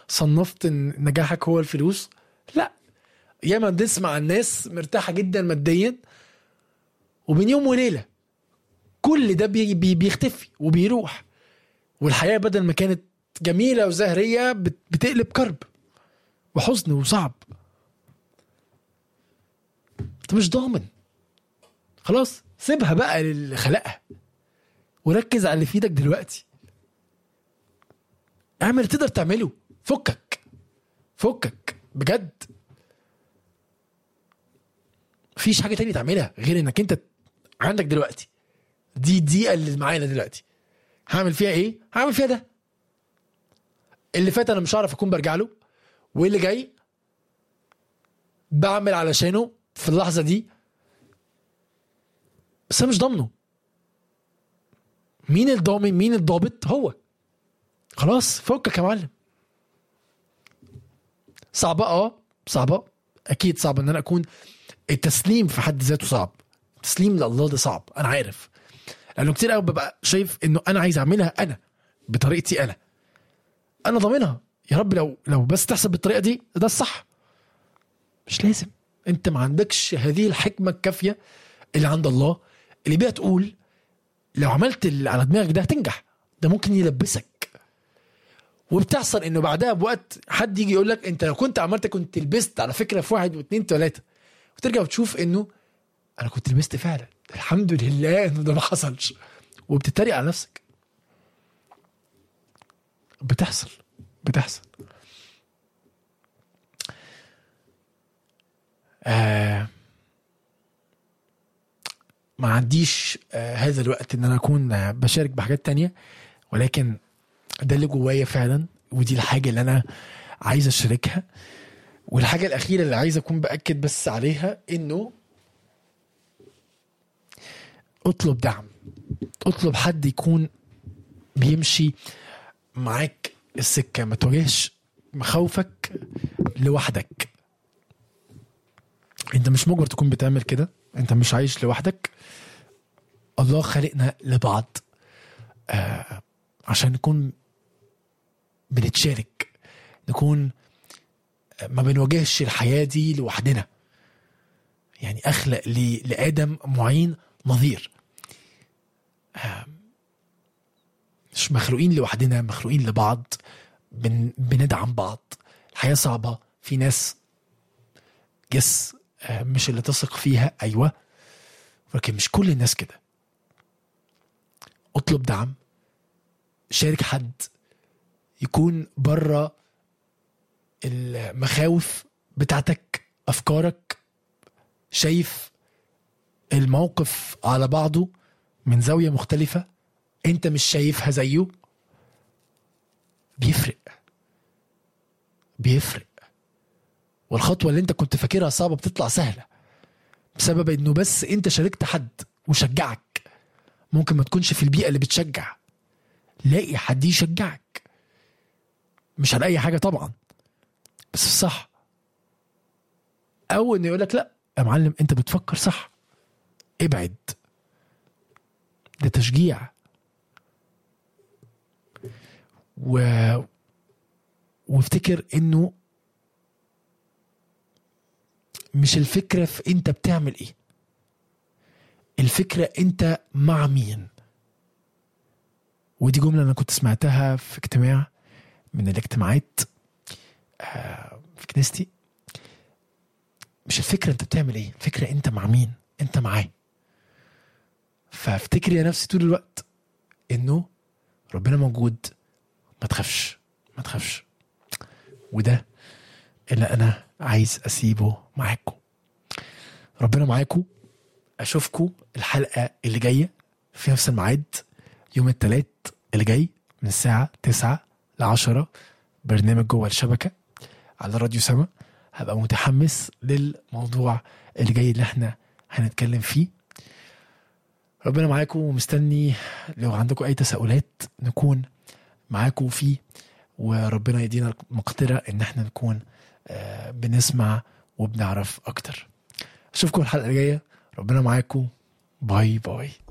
صنفت ان نجاحك هو الفلوس لا ياما بنسمع الناس مرتاحه جدا ماديا وبين يوم وليله كل ده بي بي بيختفي وبيروح والحياه بدل ما كانت جميله وزهريه بت- بتقلب كرب وحزن وصعب انت مش ضامن خلاص سيبها بقى للي خلقها وركز على اللي في ايدك دلوقتي اعمل اللي تقدر تعمله فكك فكك بجد مفيش حاجه تانية تعملها غير انك انت عندك دلوقتي دي الدقيقه اللي معانا دلوقتي هعمل فيها ايه هعمل فيها ده اللي فات انا مش هعرف اكون برجع له واللي جاي بعمل علشانه في اللحظه دي بس انا مش ضامنه مين الضامن مين الضابط هو خلاص فكك يا معلم صعبة اه صعبة اكيد صعب ان انا اكون التسليم في حد ذاته صعب التسليم لله ده صعب انا عارف لانه كتير قوي ببقى شايف انه انا عايز اعملها انا بطريقتي انا انا ضامنها يا رب لو لو بس تحسب بالطريقه دي ده الصح مش لازم انت ما عندكش هذه الحكمه الكافيه اللي عند الله اللي بيها تقول لو عملت اللي على دماغك ده هتنجح ده ممكن يلبسك وبتحصل انه بعدها بوقت حد يجي يقول لك انت لو كنت عملت كنت لبست على فكره في واحد واثنين ثلاثه وترجع وتشوف انه انا كنت لبست فعلا الحمد لله انه ده ما حصلش وبتتريق على نفسك بتحصل بتحصل آه ما عنديش آه هذا الوقت ان انا اكون آه بشارك بحاجات تانية ولكن ده اللي جوايا فعلا ودي الحاجة اللي انا عايز اشاركها والحاجة الأخيرة اللي عايز أكون بأكد بس عليها إنه اطلب دعم اطلب حد يكون بيمشي معاك السكة ما تواجهش مخاوفك لوحدك انت مش مجبر تكون بتعمل كده انت مش عايش لوحدك الله خلقنا لبعض آه عشان نكون بنتشارك نكون ما بنواجهش الحياة دي لوحدنا يعني أخلق ل- لآدم معين نظير آه، مش مخلوقين لوحدنا مخلوقين لبعض بن بندعم بعض الحياة صعبة في ناس يس آه، مش اللي تثق فيها أيوة ولكن مش كل الناس كده اطلب دعم شارك حد يكون بره المخاوف بتاعتك افكارك شايف الموقف على بعضه من زاويه مختلفه انت مش شايفها زيه بيفرق بيفرق والخطوه اللي انت كنت فاكرها صعبه بتطلع سهله بسبب انه بس انت شاركت حد وشجعك ممكن ما تكونش في البيئه اللي بتشجع لاقي حد يشجعك مش على اي حاجه طبعا بس الصح او انه يقول لك لا يا معلم انت بتفكر صح ابعد ده تشجيع و وافتكر انه مش الفكره في انت بتعمل ايه الفكره انت مع مين ودي جمله انا كنت سمعتها في اجتماع من الاجتماعات آه، في كنيستي مش الفكره انت بتعمل ايه الفكره انت مع مين انت معاه فافتكر يا نفسي طول الوقت انه ربنا موجود ما تخافش ما تخافش وده اللي انا عايز اسيبه معاكم ربنا معاكم اشوفكم الحلقه اللي جايه في نفس الميعاد يوم الثلاث اللي جاي من الساعه 9 ل 10 برنامج جوه الشبكه على راديو سما هبقى متحمس للموضوع اللي جاي اللي احنا هنتكلم فيه ربنا معاكم ومستني لو عندكم اي تساؤلات نكون معاكم فيه وربنا يدينا المقدرة ان احنا نكون آه، بنسمع وبنعرف اكتر اشوفكم الحلقة الجاية ربنا معاكم باي باي